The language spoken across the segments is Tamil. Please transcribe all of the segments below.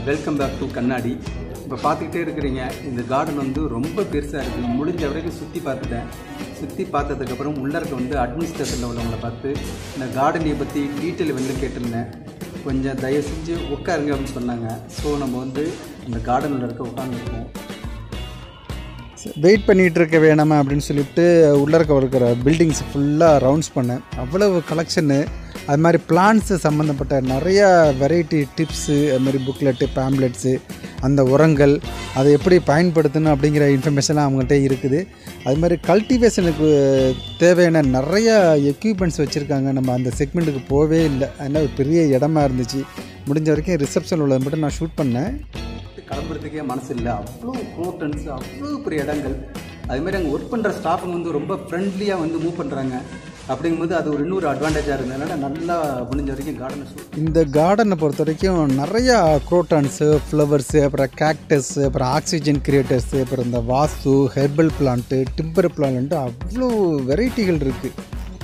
வெல்கம் பேக் டு கண்ணாடி இப்போ பார்த்துக்கிட்டே இருக்கிறீங்க இந்த கார்டன் வந்து ரொம்ப பெருசாக இருக்குது முடிஞ்ச வரைக்கும் சுற்றி பார்த்துட்டேன் சுற்றி பார்த்ததுக்கப்புறம் உள்ள இருக்க வந்து அட்மினிஸ்ட்ரேஷனில் உள்ளவங்களை பார்த்து இந்த கார்டனை பற்றி டீட்டெயில் வந்து கேட்டிருந்தேன் கொஞ்சம் தயவு செஞ்சு உட்காருங்க அப்படின்னு சொன்னாங்க ஸோ நம்ம வந்து இந்த கார்டனில் இருக்க உட்காந்துருக்கோம் வெயிட் பண்ணிகிட்டு இருக்க வேணாமா அப்படின்னு சொல்லிட்டு உள்ளே இருக்க இருக்கிற பில்டிங்ஸ் ஃபுல்லாக ரவுண்ட்ஸ் பண்ணேன் அவ்வளவு கலெக்ஷனு அது மாதிரி பிளான்ஸு சம்மந்தப்பட்ட நிறையா வெரைட்டி டிப்ஸு அது மாதிரி புக்லெட்டு பேம்லெட்ஸு அந்த உரங்கள் அதை எப்படி பயன்படுத்தணும் அப்படிங்கிற இன்ஃபர்மேஷன்லாம் அவங்ககிட்ட இருக்குது அது மாதிரி கல்டிவேஷனுக்கு தேவையான நிறையா எக்யூப்மெண்ட்ஸ் வச்சுருக்காங்க நம்ம அந்த செக்மெண்ட்டுக்கு போகவே இல்லை அதனால் ஒரு பெரிய இடமா இருந்துச்சு முடிஞ்ச வரைக்கும் ரிசப்ஷன் உள்ளதை மட்டும் நான் ஷூட் பண்ணேன் கிளம்புறதுக்கே மனசு இல்லை அவ்வளோ க்ரோட்டன்ஸ் அவ்வளோ பெரிய இடங்கள் அதுமாதிரி அங்கே ஒர்க் பண்ணுற ஸ்டாஃபுங்க வந்து ரொம்ப ஃப்ரெண்ட்லியாக வந்து மூவ் பண்ணுறாங்க அப்படிங்கும்போது அது ஒரு இன்னொரு அட்வான்டேஜாக இருந்ததுனால நல்லா முடிஞ்ச வரைக்கும் கார்டனை ஷூட் இந்த கார்டனை பொறுத்த வரைக்கும் நிறையா குரோட்டான்ஸு ஃப்ளவர்ஸு அப்புறம் கேக்டஸ்ஸு அப்புறம் ஆக்சிஜன் கிரியேட்டர்ஸு அப்புறம் இந்த vastu herbal plant timber plant அவ்வளோ வெரைட்டிகள் இருக்குது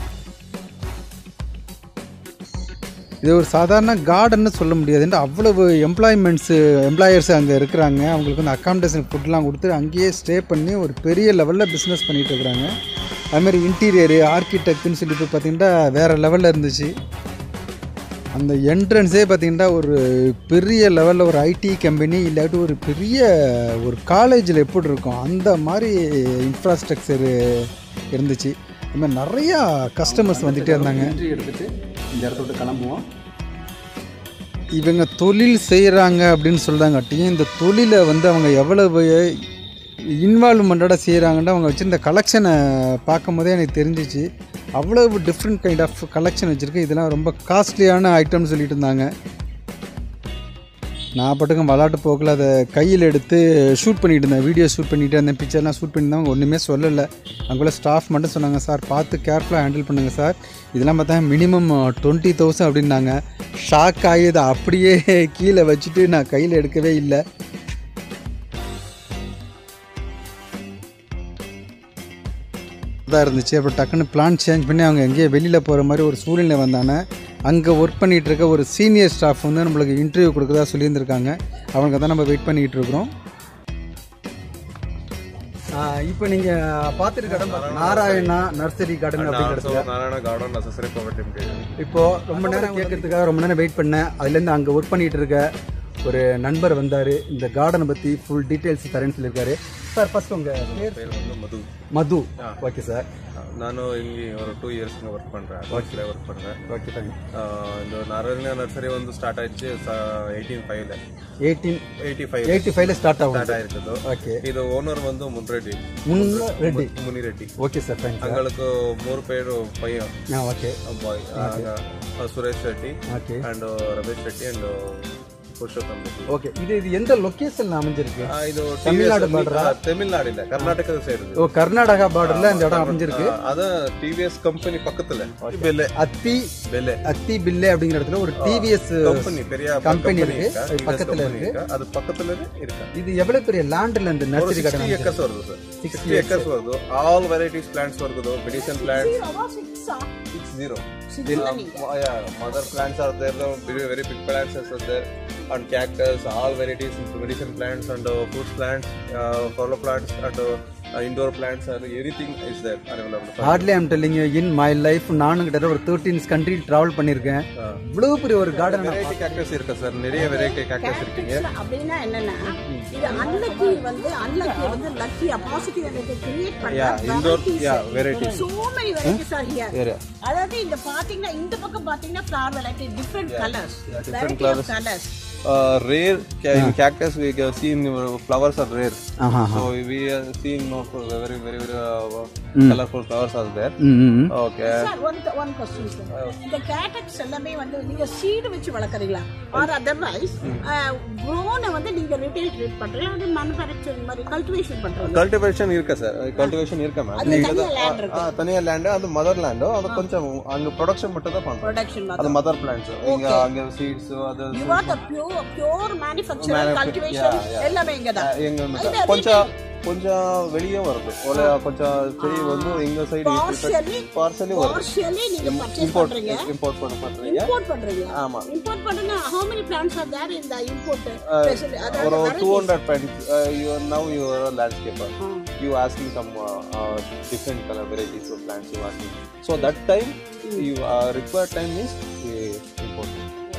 இது ஒரு சாதாரண கார்டன்னு சொல்ல முடியாதுன்ட்டு அவ்வளவு எம்ப்ளாய்மெண்ட்ஸு எம்ப்ளாயர்ஸ் அங்கே இருக்கிறாங்க அவங்களுக்கு வந்து அக்காமடேஷன் ஃபுட்லாம் கொடுத்து அங்கேயே ஸ்டே பண்ணி ஒரு பெரிய லெவலில் பிஸ்னஸ் பண்ணிகிட்டு இருக்கிறாங்க அதுமாதிரி இன்டீரியரு ஆர்கிடெக்ட்னு சொல்லிட்டு பார்த்தீங்கன்னா வேறு லெவலில் இருந்துச்சு அந்த என்ட்ரன்ஸே பார்த்தீங்கன்னா ஒரு பெரிய லெவலில் ஒரு ஐடி கம்பெனி இல்லாட்டி ஒரு பெரிய ஒரு காலேஜில் எப்படி இருக்கும் அந்த மாதிரி இன்ஃப்ராஸ்ட்ரக்சரு இருந்துச்சு அது மாதிரி நிறையா கஸ்டமர்ஸ் வந்துகிட்டே இருந்தாங்க என்ட்ரி எடுத்துகிட்டு இந்த இடத்த விட்டு கிளம்புவோம் இவங்க தொழில் செய்கிறாங்க அப்படின்னு சொல்கிறாங்காட்டியும் இந்த தொழிலை வந்து அவங்க எவ்வளவு இன்வால்வ்மெண்ட்டோட செய்கிறாங்கன்னு அவங்க வச்சுருந்த கலெக்ஷனை பார்க்கும் போதே எனக்கு தெரிஞ்சிச்சு அவ்வளவு டிஃப்ரெண்ட் கைண்ட் ஆஃப் கலெக்ஷன் வச்சுருக்கு இதெல்லாம் ரொம்ப காஸ்ட்லியான ஐட்டம்னு சொல்லிட்டு இருந்தாங்க நான் பாட்டுக்கும் விளாட்டு போக்கில் அதை கையில் எடுத்து ஷூட் பண்ணிட்டு இருந்தேன் வீடியோ ஷூட் பண்ணிட்டு அந்த பிக்சர்லாம் ஷூட் பண்ணியிருந்தேன் அவங்க ஒன்றுமே சொல்லலை அங்குள்ள ஸ்டாஃப் மட்டும் சொன்னாங்க சார் பார்த்து கேர்ஃபுல்லாக ஹேண்டில் பண்ணுங்கள் சார் இதெல்லாம் பார்த்தா மினிமம் டுவெண்ட்டி தௌசண்ட் அப்படின்னாங்க ஷாக் ஆகி அதை அப்படியே கீழே வச்சுட்டு நான் கையில் எடுக்கவே இல்லை தான் இருந்துச்சு அப்புறம் டக்குன்னு பிளான் சேஞ்ச் பண்ணி அவங்க எங்கேயோ வெளியில் போகிற மாதிரி ஒரு சூழ்நிலை வந்தானே அங்கே ஒர்க் பண்ணிகிட்டு இருக்க ஒரு சீனியர் ஸ்டாஃப் வந்து நம்மளுக்கு இன்டர்வியூ கொடுக்கறதா சொல்லியிருந்திருக்காங்க அவங்க தான் நம்ம வெயிட் பண்ணிகிட்டு இருக்கிறோம் இப்போ நீங்கள் பார்த்துருக்க இடம் நாராயணா நர்சரி கார்டன் அப்படிங்கிறது நாராயண கார்டன் நெசசரி ப்ராப்பர்ட்டி இருக்கு இப்போ ரொம்ப நேரம் கேட்கறதுக்காக ரொம்ப நேரம் வெயிட் பண்ணேன் அதுலேருந்து அங்கே ஒர்க் பண்ணிட்டு இருக்க ஒரு நண்பர் வந்தார் இந்த கார்டனை பற்றி ஃபுல் டீட்டெயில்ஸ் தரேன்னு சொல்லியிருக்காரு சார் ஃபர்ஸ்ட் உங்கள் பேர் பேர் வந்து மது மது ஓகே சார் ನಾನು ಇಲ್ಲಿ ஒரு ಟೂ ಇಯರ್ಸ್ ವರ್ಕ್ பண்றேன் ಅಡ್ವಾನ್ಸ್ல ವರ್ಕ್ பண்றேன் ஓகே தேங்க் இந்த நாராயண நர்சரி வந்து ஸ்டார்ட் ஆயிடுச்சு எயிட்டீன் ஃபைவ்ல எயிட்டீன் எயிட்டி ஃபைவ் எயிட்டி ஃபைவ்ல ஸ்டார்ட் ஆகும் ஸ்டார்ட் ஆயிருக்குது ஓಕೆ ಇದು ಓನರ್ ಬಂದು ಮುನ್ರೆಡ್ಡಿ ಮುನ್ನ Reddy Munireddy okay sir thank you ಅಂಗಳಕ್ಕೆ ಮೂರು ಪೇರು ಪಯ್ಯ ಹಾಂ okay bye Suresh Shetty okay and Ramesh Shetty and Purushottam Reddy okay இது இது எந்த லொக்கேஷன்ல அமைஞ்சிருக்கு ಆ, ಇದು ತಮಿಳ್ನಾಡು TVS border ಆ? ಆ, ತಮಿಳ್ನಾಡಿಲ್ಲ ಕರ್ನಾಟಕದ ಸೈಡ್ ஓ கர்நாடகா பார்டர்ல இந்த இடம் அமைஞ்சிருக்கு அது டிவிஎஸ் கம்பெனி பக்கத்துல பெல்லே அத்தி பெல்லே அத்தி பில்லே அப்படிங்கிற இடத்துல ஒரு டிவிஎஸ் கம்பெனி பெரிய company company இருக்கு. இருக்கா? அது TVS பக்கத்துல company இருக்கு. இருக்கா? அது பக்கத்துல இருக்கா இது எவ்வளவு பெரிய லேண்ட்ல இந்த ஒரு நர்சரி ಸಿಕ್ಸ್ಟಿ கார்டன் ಎಕರ್ಸ್ வருது ಸರ್ ಸಿಕ್ಸ್ಟಿ ಎಕರ್ಸ್ வருது ಆಲ್ ವೆರೈಟೀಸ್ ಪ್ಲಾಂಟ್ಸ್ வருது medicine plants six zero mother plants are there very very big plants are there and cactus all varieties medicine plants and fruits plants follow plants and indoor plants are everything is there available hardly I'm telling you in my life நானும் கிட்ட ஒரு தேர்ட்டீன் கண்ட்ரி டிராவல் பண்ணியிருக்கேன் இவ்வளவு பெரிய ஒரு கார்டன் வெரைட்டி கேக்டஸ் இருக்கு சார் நிறைய வெரைட்டி கேக்டஸ் இருக்கீங்க அப்படின்னா என்னன்னா இது அன்லக்கி வந்து அன்லக்கி வந்து lucky positive energy create Yeah, பண்ற indoor, varieties. yeah, varieties. so many varieties are here அதாவது இந்த பாத்தீங்கன்னா இந்த பக்கம் பாத்தீங்கன்னா flower variety different colors different variety of colors rare ca- in cactus we can see in uh, flowers are rare Aha so we are seeing no very very very uh, colorful flowers are there ம் okay Sir, one one question sir. இந்த கேட்டக்ஸ் எல்லாமே வந்து நீங்க சீடு வச்சு வளர்க்குறீங்களா ஆர் அதர்வைஸ் க்ரோனை வந்து நீங்க ரிட்டைல் ட்ரேட் பண்றீங்களா அது மேனுஃபேக்சரிங் மாதிரி கல்டிவேஷன் பண்றீங்க கல்டிவேஷன் இருக்கா சார் கல்டிவேஷன் இருக்கா மேம் அது தனியா land இருக்கு. தனியா லேண்ட் அது மதர் லேண்ட் அது கொஞ்சம் அங்க ப்ரொடக்ஷன் மட்டும் தான் பண்றோம் ப்ரொடக்ஷன் அது மதர் பிளான்ஸ் இங்க அங்க சீட்ஸ் அது you are the pure pure manufacturing cultivation எல்லாமே இங்க தான் எங்க கொஞ்சம் கொஞ்சம் வெளியே வருது ஒரு கொஞ்சம் செடி வந்து எங்க சைடு Partially- பார்சலி வருது partially நீங்க purchase இம்போர்ட் பண்றீங்க இம்போர்ட் பண்ண பண்றீங்க import பண்றீங்க ஆமா import பண்ணுங்க how many plants are there in the import facility? ஒரு அதாவது two varieties. Hundred plants you now you are landscaper ஆ. you asking some uh, uh, different color varieties of plants you asking. So that time you uh, required time is uh, important.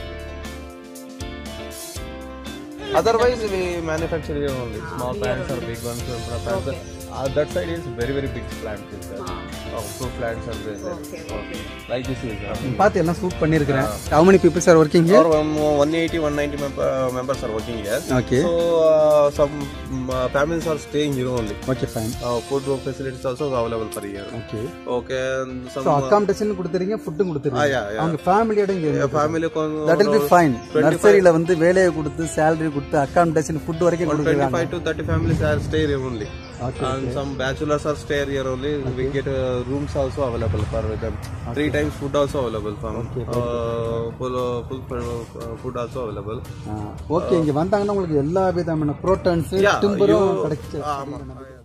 Otherwise we manufacture here only small plants or big ones. or plants. Uh, that side is very very big plants. Is there. Oh, fruit plants are there. Okay, okay. Like this is. Uh, பார்த்து எல்லாம் சூட் பண்ணியிருக்கிறேன் how many peoples are working Or um, 180, 190 member, members are working here. Okay So uh, some um, uh, families are staying here only. Okay fine Uh, food facilities also available for here. Okay Okay, and some so uh, accommodation கொடுத்துறீங்க ஃபுட்டும் ah, கொடுத்துருங்க yeah, yeah. அவங்க ஃபேமிலியோட இங்கே Yeah, family con- that will be fine 25 நர்சரியில் வந்து வேலையை கொடுத்து சேலரி கொடுத்து அக்காமடேஷன் ஃபுட் வரைக்கும் கொடுக்குறாங்க 25 to 30 families are stay here only. and some bachelors are stay here only. We get uh, rooms also available for them. Three times food also available from uh, full uh, full uh, food also available. Okay இங்கே வந்தாங்கன்னா உங்களுக்கு எல்லா விதமான ப்ரோட்டன்ஸ் Yeah, டிம்பரும் you- கிடைச்சு ஆமா.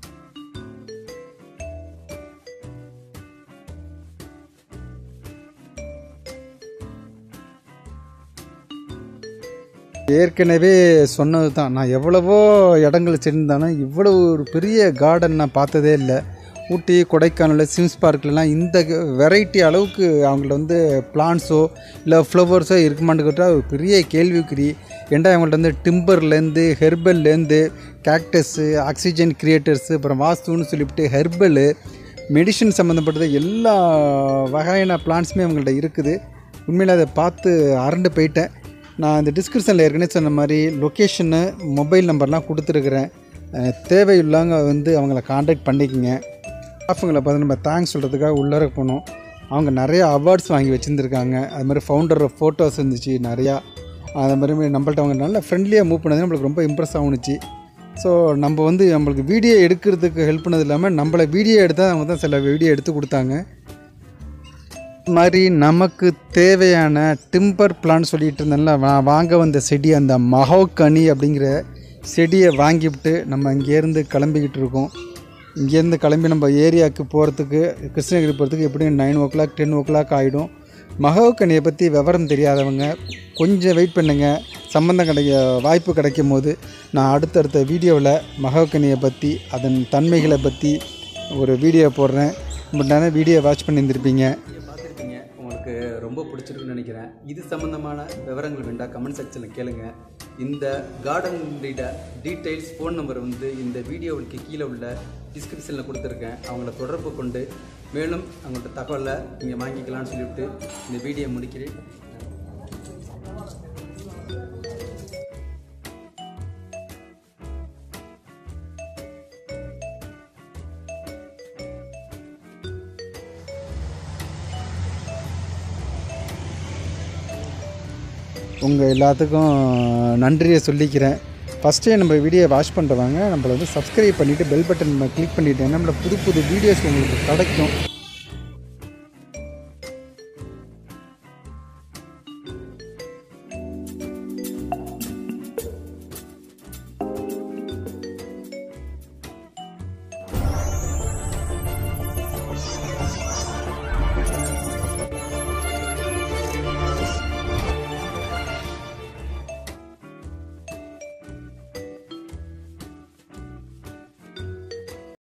ஏற்கனவே சொன்னது தான் நான் எவ்வளவோ இடங்கள் சென்றிருந்தாலும் இவ்வளவு ஒரு பெரிய கார்டன் நான் பார்த்ததே இல்லை ஊட்டி கொடைக்கானல் சிம்ஸ் பார்க்லலாம் இந்த வெரைட்டி அளவுக்கு அவங்கள்ட்ட வந்து பிளான்ஸோ இல்லை ஃப்ளவர்ஸோ இருக்குமான்னு கேட்டால் ஒரு பெரிய கேள்விக்குறி ஏன்டா அவங்கள்ட்ட வந்து டிம்பர்லேருந்து ஹெர்பல்லேருந்து கேக்டஸ்ஸு ஆக்சிஜன் கிரியேட்டர்ஸு அப்புறம் வாஸ்துன்னு சொல்லிவிட்டு ஹெர்பலு மெடிஷன் சம்மந்தப்பட்டது எல்லா வகையான பிளான்ஸுமே அவங்கள்ட்ட இருக்குது உண்மையில் அதை பார்த்து அரண்டு போயிட்டேன் நான் இந்த டிஸ்கிரிப்ஷனில் ஏற்கனவே சொன்ன மாதிரி லொக்கேஷனு மொபைல் நம்பர்லாம் கொடுத்துருக்குறேன் அஹ் தேவையுள்ளவங்க வந்து அவங்கள காண்டாக்ட் பண்ணிக்கோங்க ஸ்டாஃபுங்களை பார்த்து நம்ம தேங்க்ஸ் சொல்கிறதுக்காக உள்ளார போனோம் அவங்க நிறைய அவார்ட்ஸ் வாங்கி வச்சுருந்துருக்காங்க அது மாதிரி ஃபவுண்டர் ஃபோட்டோஸ் இருந்துச்சு நிறையா அது மாதிரி நம்மள்ட்ட அவங்க நல்ல ஃப்ரெண்ட்லியாக மூவ் பண்ணது நம்மளுக்கு ரொம்ப இம்ப்ரெஸ் ஆகுனுச்சு ஸோ நம்ம வந்து நம்மளுக்கு வீடியோ எடுக்கிறதுக்கு ஹெல்ப் பண்ணது இல்லாமல் நம்மளை வீடியோ எடுத்தால் அவங்க தான் சில வீடியோ எடுத்து கொடுத்தாங்க இது மாதிரி நமக்கு தேவையான டிம்பர் பிளான் சொல்லிட்டு இருந்தேன்ல வா வாங்க வந்த செடி அந்த மஹோக்கனி அப்படிங்கிற செடியை வாங்கிவிட்டு நம்ம இங்கேருந்து கிளம்பிக்கிட்டு இருக்கோம் இங்கேருந்து கிளம்பி நம்ம ஏரியாவுக்கு போகிறதுக்கு கிருஷ்ணகிரி போகிறதுக்கு எப்படியும் nine o'clock ten o'clock ஆகிடும் மகோக்கனியை பற்றி விவரம் தெரியாதவங்க கொஞ்சம் வெயிட் பண்ணுங்கள் சம்மந்தம் கிடைக்க வாய்ப்பு கிடைக்கும் போது நான் அடுத்தடுத்த வீடியோவில் மகோக்கனியை பற்றி அதன் தன்மைகளை பற்றி ஒரு வீடியோ போடுறேன் பட் ஆனால் வீடியோ வாட்ச் பண்ணியிருந்திருப்பீங்க பார்த்துருப்பீங்க உங்களுக்கு ரொம்ப பிடிச்சிருக்குன்னு நினைக்கிறேன் இது சம்மந்தமான விவரங்கள் வேண்டாம் கமெண்ட் செக்ஷனில் கேளுங்க இந்த கார்டன் டீட்டெயில்ஸ் ஃபோன் நம்பர் வந்து இந்த வீடியோவுக்கு கீழே உள்ள டிஸ்கிரிப்ஷனில் கொடுத்துருக்கேன் அவங்கள தொடர்பு கொண்டு மேலும் அவங்கள்ட்ட தகவலை நீங்கள் வாங்கிக்கலாம்னு சொல்லிவிட்டு இந்த வீடியோ முடிக்கிறேன் உங்கள் எல்லாத்துக்கும் நன்றியை சொல்லிக்கிறேன் ஃபஸ்ட்டே நம்ம வீடியோ வாட்ச் பண்ணுறவங்க நம்மளை வந்து சப்ஸ்கிரைப் பண்ணிவிட்டு பெல் பட்டன் நம்ம கிளிக் பண்ணிவிட்டு நம்மளோட புது புது வீடியோஸ் உங்களுக்கு கிடைக்கும்